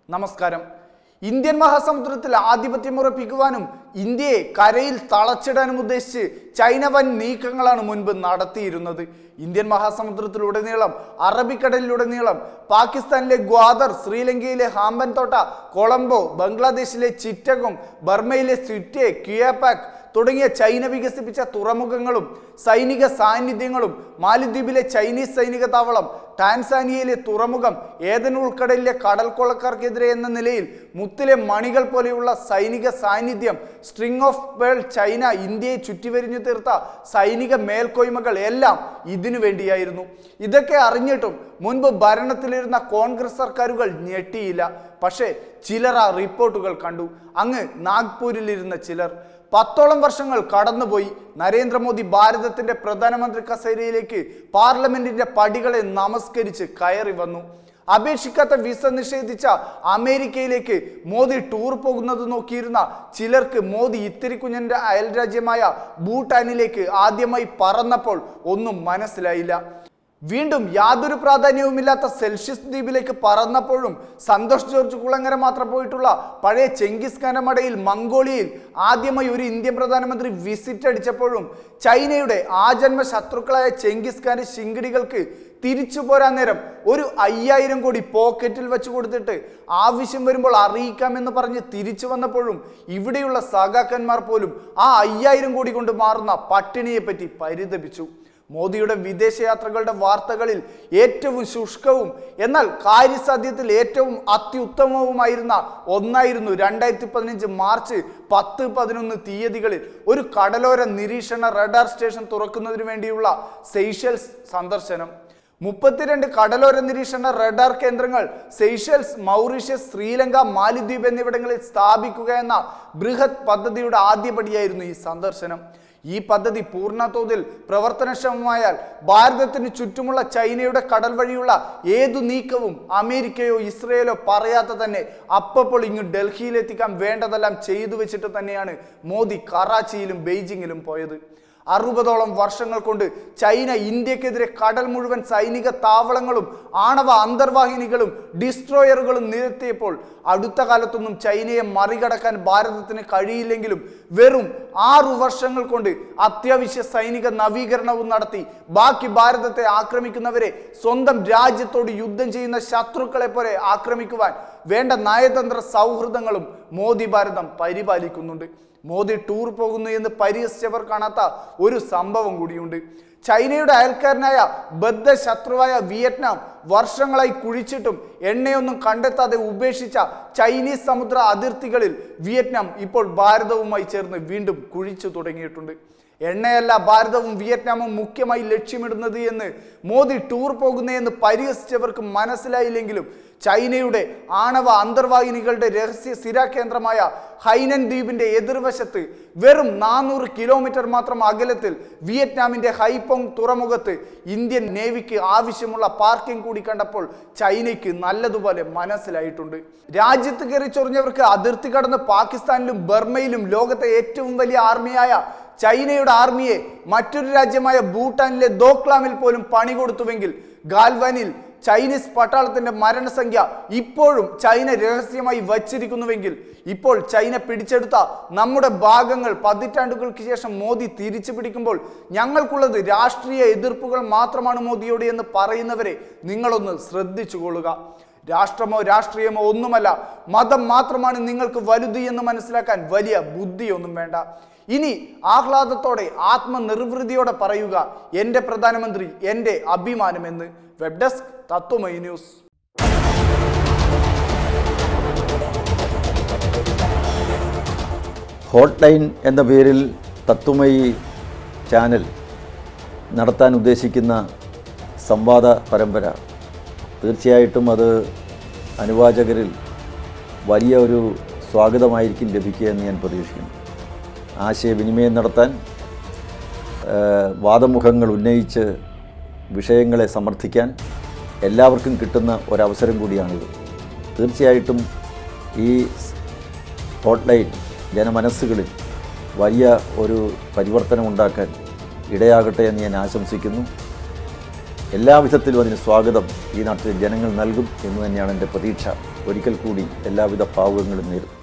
നമസ്കാരം ഇന്ത്യൻ മഹാസമുദ്രത്തിൽ ആധിപത്യം ഉറപ്പിക്കുവാനും ഇന്ത്യയെ കരയിൽ തളച്ചിടാനും ഉദ്ദേശിച്ച് ചൈന വൻ നീക്കങ്ങളാണ് മുൻപ് നടത്തിയിരുന്നത് ഇന്ത്യൻ മഹാസമുദ്രത്തിലുടനീളം അറബിക്കടലിലുടനീളം പാകിസ്ഥാനിലെ ഗ്വാദർ ശ്രീലങ്കയിലെ ഹാമ്പൻ തോട്ട കൊളംബോ ബംഗ്ലാദേശിലെ ചിറ്റഗം ബർമയിലെ സിറ്റെ ക്യുയാപാക് തുടങ്ങിയ ചൈന വികസിപ്പിച്ച തുറമുഖങ്ങളും സൈനിക സാന്നിധ്യങ്ങളും മാലിദ്വീപിലെ ചൈനീസ് സൈനിക താവളം ടാൻസാനിയയിലെ തുറമുഖം ഏതൻ ഉൾക്കടലിലെ കടൽ കൊള്ളക്കാർക്കെതിരെ എന്ന നിലയിൽ മുത്തിലെ മണികൾ പോലെയുള്ള സൈനിക സാന്നിധ്യം സ്ട്രിംഗ് ഓഫ് പേൾ ചൈന ഇന്ത്യയെ ചുറ്റിവരിഞ്ഞു തീർത്ത സൈനിക മേൽക്കോയ്മകൾ എല്ലാം ഇതിനു വേണ്ടിയായിരുന്നു ഇതൊക്കെ അറിഞ്ഞിട്ടും മുൻപ് ഭരണത്തിലിരുന്ന കോൺഗ്രസ് സർക്കാരുകൾ ഞെട്ടിയില്ല പക്ഷേ ചിലർ ആ റിപ്പോർട്ടുകൾ കണ്ടു അങ്ങ് നാഗ്പൂരിലിരുന്ന ചിലർ പത്തോളം വർഷങ്ങൾ കടന്നുപോയി നരേന്ദ്രമോദി ഭാരതത്തിന്റെ പ്രധാനമന്ത്രി കസേരയിലേക്ക് പാർലമെന്റിന്റെ പടികളെ നമസ്കരിച്ച് കയറി വന്നു അപേക്ഷിക്കാത്ത വിസ നിഷേധിച്ച അമേരിക്കയിലേക്ക് മോദി ടൂർ പോകുന്നത് നോക്കിയിരുന്ന ചിലർക്ക് മോദി ഇത്തിരി കുഞ്ഞന്റെ അയൽരാജ്യമായ ഭൂട്ടാനിലേക്ക് ആദ്യമായി പറന്നപ്പോൾ ഒന്നും മനസ്സിലായില്ല വീണ്ടും യാതൊരു പ്രാധാന്യവുമില്ലാത്ത സെൽഷ്യസ് ദ്വീപിലേക്ക് പറന്നപ്പോഴും സന്തോഷ് ജോർജ് കുളങ്ങര മാത്രം പോയിട്ടുള്ള പഴയ ചെങ്കിസ് ഖാന്റെ മടയിൽ മംഗോളിയയിൽ ആദ്യമായി ഒരു ഇന്ത്യൻ പ്രധാനമന്ത്രി വിസിറ്റ് അടിച്ചപ്പോഴും ചൈനയുടെ ആജന്മ ശത്രുക്കളായ ചെങ്കിസ് ഖാന്റെ ശിങ്കിടികൾക്ക് തിരിച്ചു പോരാൻ നേരം ഒരു അയ്യായിരം കോടി പോക്കറ്റിൽ വെച്ച് കൊടുത്തിട്ട് ആവശ്യം വരുമ്പോൾ അറിയിക്കാമെന്ന് പറഞ്ഞ് തിരിച്ചു വന്നപ്പോഴും ഇവിടെയുള്ള സഖാക്കന്മാർ പോലും ആ അയ്യായിരം കോടി കൊണ്ട് മാറുന്ന പട്ടിണിയെ പറ്റി പരിതപിച്ചു മോദിയുടെ വിദേശയാത്രകളുടെ വാർത്തകളിൽ ഏറ്റവും ശുഷ്കവും എന്നാൽ കാര്യസാധ്യത്തിൽ ഏറ്റവും അത്യുത്തമവുമായിരുന്ന ഒന്നായിരുന്നു രണ്ടായിരത്തി പതിനഞ്ച് മാർച്ച് പത്ത് പതിനൊന്ന് തീയതികളിൽ ഒരു കടലോര നിരീക്ഷണ റഡാർ സ്റ്റേഷൻ തുറക്കുന്നതിന് വേണ്ടിയുള്ള സെയ്ഷൽസ് സന്ദർശനം മുപ്പത്തിരണ്ട് കടലോര നിരീക്ഷണ റഡാർ കേന്ദ്രങ്ങൾ സെയ്ഷൽസ് മൗറീഷ്യസ് ശ്രീലങ്ക മാലിദ്വീപ് എന്നിവിടങ്ങളിൽ സ്ഥാപിക്കുക എന്ന ബൃഹത് പദ്ധതിയുടെ ആദ്യപടിയായിരുന്നു ഈ സന്ദർശനം ഈ പദ്ധതി പൂർണ്ണതോതിൽ പ്രവർത്തനക്ഷമമായാൽ ഭാരതത്തിന് ചുറ്റുമുള്ള ചൈനയുടെ കടൽ വഴിയുള്ള ഏതു നീക്കവും അമേരിക്കയോ ഇസ്രയേലോ പറയാതെ തന്നെ അപ്പപ്പോൾ ഇങ്ങ് ഡൽഹിയിലെത്തിക്കാൻ വേണ്ടതെല്ലാം ചെയ്തു വെച്ചിട്ട് തന്നെയാണ് മോദി കറാച്ചിയിലും ബെയ്ജിങ്ങിലും പോയത് അറുപതോളം വർഷങ്ങൾ കൊണ്ട് ചൈന ഇന്ത്യക്കെതിരെ കടൽ മുഴുവൻ സൈനിക താവളങ്ങളും ആണവ അന്തർവാഹിനികളും ഡിസ്ട്രോയറുകളും നിരത്തിയപ്പോൾ അടുത്ത കാലത്തൊന്നും ചൈനയെ മറികടക്കാൻ ഭാരതത്തിന് കഴിയില്ലെങ്കിലും വെറും ആറു വർഷങ്ങൾ കൊണ്ട് അത്യാവശ്യ സൈനിക നവീകരണവും നടത്തി ബാക്കി ഭാരതത്തെ ആക്രമിക്കുന്നവരെ സ്വന്തം രാജ്യത്തോട് യുദ്ധം ചെയ്യുന്ന ശത്രുക്കളെ പോലെ ആക്രമിക്കുവാൻ വേണ്ട നയതന്ത്ര സൗഹൃദങ്ങളും മോദി ഭാരതം പരിപാലിക്കുന്നുണ്ട് മോദി ടൂർ പോകുന്നു എന്ന് പരിഹസിച്ചവർ കാണാത്ത ഒരു സംഭവം കൂടിയുണ്ട് ചൈനയുടെ അയൽക്കാരനായ ബദ്ധ ശത്രുവായ വിയറ്റ്നാം വർഷങ്ങളായി കുഴിച്ചിട്ടും എണ്ണയൊന്നും കണ്ടെത്താതെ ഉപേക്ഷിച്ച ചൈനീസ് സമുദ്ര അതിർത്തികളിൽ വിയറ്റ്നാം ഇപ്പോൾ ഭാരതവുമായി ചേർന്ന് വീണ്ടും കുഴിച്ചു തുടങ്ങിയിട്ടുണ്ട് എണ്ണയല്ല ഭാരതവും വിയറ്റ്നാമും മുഖ്യമായി ലക്ഷ്യമിടുന്നത് എന്ന് മോദി ടൂർ പോകുന്നതെന്ന് പരിഹസിച്ചവർക്ക് മനസ്സിലായില്ലെങ്കിലും ചൈനയുടെ ആണവ അന്തർവാഹിനികളുടെ രഹസ്യ സ്ഥിരാകേന്ദ്രമായ ഹൈനൻ ദ്വീപിന്റെ എതിർവശത്ത് വെറും നാനൂറ് കിലോമീറ്റർ മാത്രം അകലത്തിൽ വിയറ്റ്നാമിന്റെ ഹൈപ്പോങ് തുറമുഖത്ത് ഇന്ത്യൻ നേവിക്ക് ആവശ്യമുള്ള പാർക്കിംഗ് കൂടി കണ്ടപ്പോൾ ചൈനയ്ക്ക് നല്ലതുപോലെ മനസ്സിലായിട്ടുണ്ട് രാജ്യത്ത് കയറി ചൊറിഞ്ഞവർക്ക് അതിർത്തി കടന്ന് പാകിസ്ഥാനിലും ബർമയിലും ലോകത്തെ ഏറ്റവും വലിയ ആർമിയായ ചൈനയുടെ ആർമിയെ മറ്റൊരു രാജ്യമായ ഭൂട്ടാനിലെ ദോക്ലാമിൽ പോലും പണി കൊടുത്തുവെങ്കിൽ ഗാൽവാനിൽ ചൈനീസ് പട്ടാളത്തിന്റെ മരണസംഖ്യ ഇപ്പോഴും ചൈന രഹസ്യമായി വച്ചിരിക്കുന്നുവെങ്കിൽ ഇപ്പോൾ ചൈന പിടിച്ചെടുത്ത നമ്മുടെ ഭാഗങ്ങൾ പതിറ്റാണ്ടുകൾക്ക് ശേഷം മോദി തിരിച്ചു പിടിക്കുമ്പോൾ ഞങ്ങൾക്കുള്ളത് രാഷ്ട്രീയ എതിർപ്പുകൾ മാത്രമാണ് മോദിയോട് എന്ന് പറയുന്നവരെ നിങ്ങളൊന്ന് ശ്രദ്ധിച്ചുകൊള്ളുക രാഷ്ട്രമോ രാഷ്ട്രീയമോ ഒന്നുമല്ല മതം മാത്രമാണ് നിങ്ങൾക്ക് വലുത് എന്ന് മനസ്സിലാക്കാൻ വലിയ ബുദ്ധിയൊന്നും വേണ്ട ഇനി ആഹ്ലാദത്തോടെ ആത്മനിർവൃതിയോടെ പറയുക എൻ്റെ പ്രധാനമന്ത്രി എൻ്റെ അഭിമാനമെന്ന് web desk Tatwamayi news hot line എന്ന പേരിൽ തത്വമയി ചാനൽ നടത്താൻ ഉദ്ദേശിക്കുന്ന സംവാദ പരമ്പര തീർച്ചയായിട്ടും അത് അനുവാചകരിൽ വലിയ ഒരു സ്വാഗതമായിരിക്കും ലഭിക്കുക എന്ന് ഞാൻ പ്രതീക്ഷിക്കുന്നു ആശയവിനിമയം നടത്താൻ ഏഹ്, വാദമുഖങ്ങൾ ഉന്നയിച്ച് വിഷയങ്ങളെ സമർത്ഥിക്കാൻ എല്ലാവർക്കും കിട്ടുന്ന ഒരവസരം കൂടിയാണിത് തീർച്ചയായിട്ടും ഈ ഹോട്ട്ലൈൻ ജനമനസ്സുകളിൽ വലിയ ഒരു പരിവർത്തനം ഉണ്ടാക്കാൻ ഇടയാകട്ടെ എന്ന് ഞാൻ ആശംസിക്കുന്നു എല്ലാവിധത്തിലും അതിന് സ്വാഗതം ഈ നാട്ടിലെ ജനങ്ങൾ നൽകും എന്ന് തന്നെയാണ് എൻ്റെ പ്രതീക്ഷ ഒരിക്കൽ കൂടി എല്ലാവിധ ഭാവുകങ്ങളും നേരും